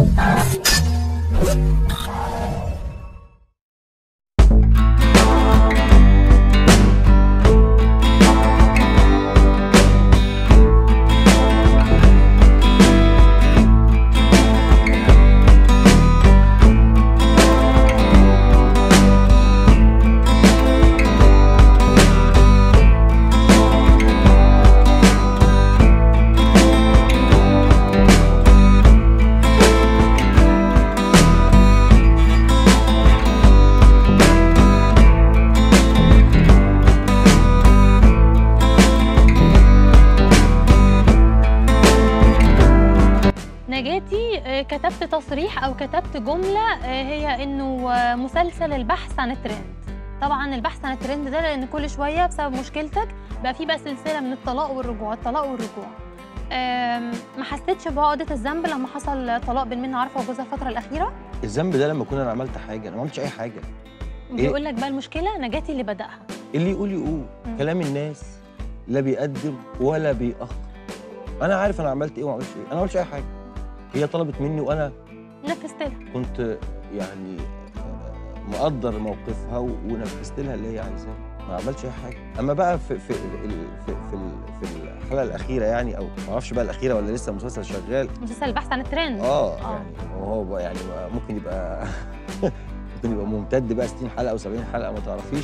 نجاتي آه، كتبت تصريح او كتبت جمله آه، هي انه آه، مسلسل البحث عن الترند طبعا البحث عن الترند ده لان كل شويه بسبب مشكلتك بقى في بقى سلسله من الطلاق والرجوع الطلاق والرجوع آم، ما حسيتش بعقده الذنب لما حصل طلاق بين منى عارفه وجوزها الفتره الاخيره الذنب ده لما اكون انا عملت حاجه انا ما عملتش اي حاجه بيقول لك بقى المشكله نجاتي اللي بداها اللي يقول يقول مم. كلام الناس لا بيقدم ولا بيأخر انا عارف انا عملت ايه وما عملتش ايه انا ما عملتش اي حاجه هي طلبت مني وانا نفذت لها كنت يعني مقدر موقفها و- ونفذت لها اللي هي عايزاه ما عملتش اي حاجه اما بقى في في ال- في في, ال- في الحلقه الاخيره يعني او ما اعرفش بقى الاخيره ولا لسه المسلسل شغال مسلسل البحث عن الترند اه آه. يعني هو بقى يعني ممكن يبقى ممكن يبقى ممتد بقى 60 حلقه او 70 حلقه ما تعرفيش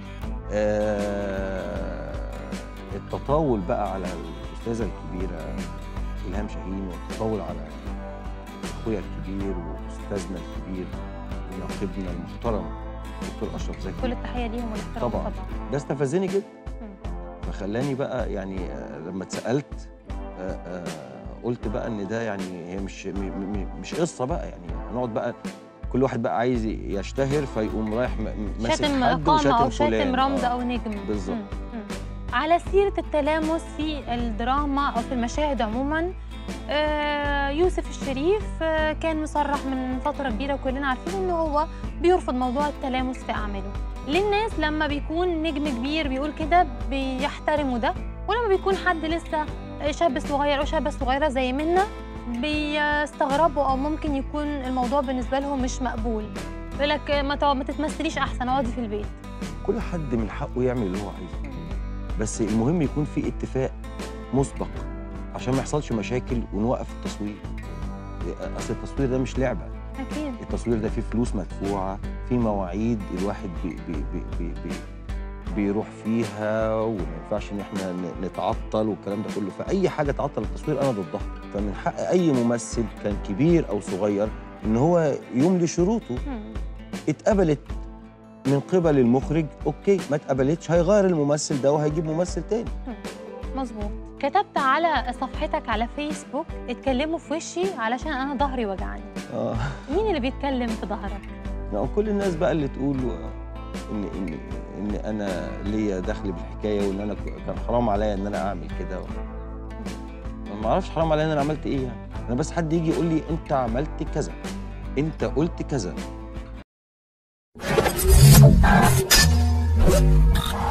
آه التطاول بقى على الاستاذه الكبيره الهام شاهين والتطاول على اخويا الكبير واستاذنا الكبير وناقبنا المحترم الدكتور اشرف زكي كل التحيه ليهم والاحترام طبعاً. طبعا ده استفزني جدا مم. فخلاني بقى يعني آه، لما اتسالت آه، آه، قلت بقى ان ده يعني هي مش م- م- مش قصه بقى يعني هنقعد بقى كل واحد بقى عايز يشتهر فيقوم رايح م- م- ماسك شاتم حد قامة وشاتم أو شاتم فلان. رمز آه. أو نجم بالظبط. مم. مم. على سيرة التلامس في الدراما أو في المشاهد عموما آه، يوسف الشريف آه، كان مصرح من فترة كبيرة وكلنا عارفين إن هو بيرفض موضوع التلامس في أعماله للناس لما بيكون نجم كبير بيقول كده بيحترموا ده ولما بيكون حد لسه شاب صغير أو شابة صغيرة زي منا بيستغربوا أو ممكن يكون الموضوع بالنسبة لهم مش مقبول يقول لك ما تقعد- ما تتمثليش أحسن اقعدي في البيت كل حد من حقه يعمل اللي هو عايزه بس المهم يكون في اتفاق مسبق عشان ما يحصلش مشاكل ونوقف التصوير اصل التصوير ده مش لعبه أكيد التصوير ده فيه فلوس مدفوعه فيه مواعيد الواحد بي بي بي بي بي بيروح فيها وما ينفعش ان احنا ن- نتعطل والكلام ده كله فاي حاجه تعطل التصوير انا ضدها فمن حق اي ممثل كان كبير او صغير ان هو يملي شروطه مم. اتقبلت من قبل المخرج اوكي ما اتقبلتش هيغير الممثل ده وهيجيب ممثل تاني مظبوط كتبت على صفحتك على فيسبوك اتكلموا في وشي علشان انا ظهري وجعني اه مين اللي بيتكلم في ظهرك يعني كل الناس بقى اللي تقول ان ان ان انا ليا دخل بالحكايه وان انا ك- كان حرام عليا ان انا اعمل كده أنا ما اعرفش حرام عليا ان انا عملت ايه يعني انا بس حد يجي يقول لي انت عملت كذا انت قلت كذا